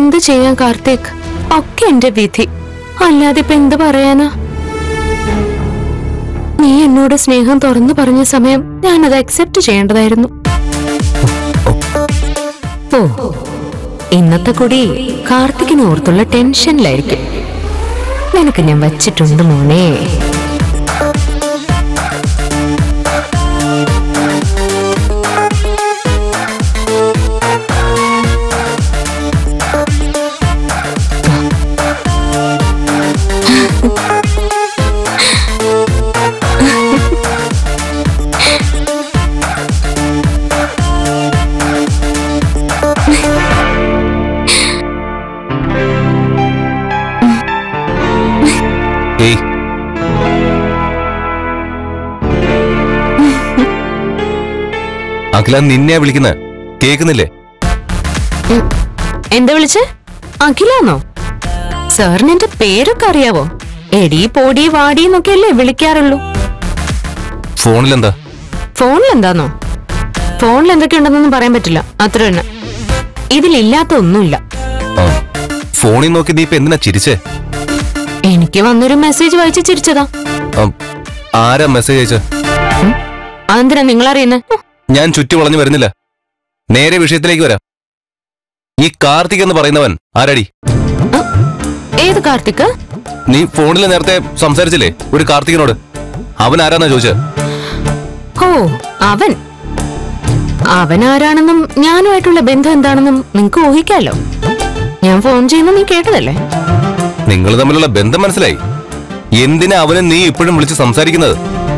എന്ത് ചെയ്യാൻ കാർത്തിക് ഒക്കെ എന്റെ വിധി അല്ലാതെ ഇപ്പൊ എന്ത് പറയാനാ നീ എന്നോട് സ്നേഹം തുറന്നു പറഞ്ഞ സമയം ഞാനത് അക്സെപ്റ്റ് ചെയ്യേണ്ടതായിരുന്നു ഓ ഇന്നത്തെ കൂടി കാർത്തികിനെ ഓർത്തുള്ള ടെൻഷനിലായിരിക്കും നിനക്ക് ഞാൻ വച്ചിട്ടുണ്ട് മോനെ ഏയ് അഖില നിന്നെയാ വിളിക്കുന്നത് കേക്കുന്നില്ലേ ഉം. എന്താ വിളിച്ച് അഖിലാന്നോ സാറിന് എന്റെ പേരൊക്കെ അറിയാവോ എടി പോടി വാടി എന്നൊക്കെ അല്ലേ വിളിക്കാറുള്ളൂ ഫോണിലെന്താ ഫോണിൽ എന്താന്നോ ഫോണിൽ എന്തൊക്കെ ഉണ്ടെന്നൊന്നും പറയാൻ പറ്റില്ല അത്ര തന്നെ ഇതിലില്ലാത്ത ഒന്നുമില്ല ആ ഫോണിൽ നോക്കി നീ ഇപ്പൊ എന്തിനാ ചിരിച്ചേ എനിക്ക് വന്നൊരു മെസ്സേജ് വായിച്ച് ചിരിച്ചതാ ആ, ആരാ മെസ്സേജ് അയച്ച ഉം. അതെന്തിനാ നിങ്ങൾ അറിയുന്നത് ഞാൻ ചുറ്റി വളഞ്ഞു വരുന്നില്ല നേരെ വിഷയത്തിലേക്ക് വരാം ഈ കാർത്തിക് എന്ന് പറയുന്നവൻ ആരാടി ഏത് കാർത്തിക് നീ ഫോണിൽ നേരത്തെ സംസാരിച്ചില്ലേ ഒരു കാർത്തികിനോട് അവൻ ആരാന്നാ ചോദിച്ചത് ഓ അവൻ അവൻ ആരാണെന്നും ഞാനുമായിട്ടുള്ള ബന്ധം എന്താണെന്നും നിങ്ങക്ക് ഊഹിക്കാലോ ഞാൻ ഫോൺ ചെയ്യുന്ന നീ കേട്ടതല്ലേ നിങ്ങൾ തമ്മിലുള്ള ബന്ധം മനസ്സിലായി എന്തിനാ അവനെ നീ ഇപ്പോഴും വിളിച്ച് സംസാരിക്കുന്നത്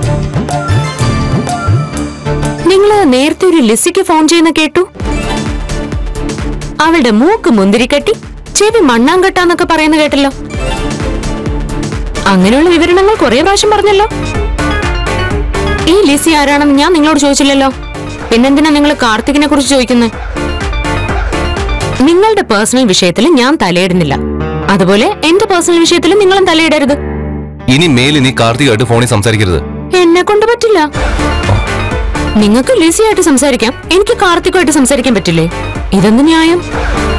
നിങ്ങള് നേരത്തെ ഒരു ലിസിക്ക് ഫോൺ ചെയ്യുന്ന കേട്ടു അവളുടെ മൂക്ക് മുന്തിരിക്കട്ടി ചെവി മണ്ണാങ്കട്ടാന്നൊക്കെ പറയുന്ന കേട്ടല്ലോ അങ്ങനെയുള്ള വിവരണങ്ങൾ കുറെ പ്രാവശ്യം പറഞ്ഞല്ലോ ഈ ലിസി ആരാണെന്ന് ഞാൻ നിങ്ങളോട് ചോദിച്ചില്ലല്ലോ പിന്നെന്തിനാ നിങ്ങൾ കാർത്തികിനെ കുറിച്ച് ചോദിക്കുന്നത് നിങ്ങളുടെ പേഴ്സണൽ വിഷയത്തിൽ ഞാൻ തലയിടുന്നില്ല അതുപോലെ എന്റെ പേഴ്സണൽ വിഷയത്തിൽ നിങ്ങളും തലയിടരുത് ഇനി മേലിൽ നീ കാർത്തികായിട്ട് ഫോണിൽ സംസാരിക്കരുത് എന്നെ കൊണ്ട് പറ്റില്ല നിങ്ങൾക്ക് ലിസിയായിട്ട് സംസാരിക്കാം എനിക്ക് കാർത്തികമായിട്ട് സംസാരിക്കാൻ പറ്റില്ലേ ഇതെന്ത് ന്യായം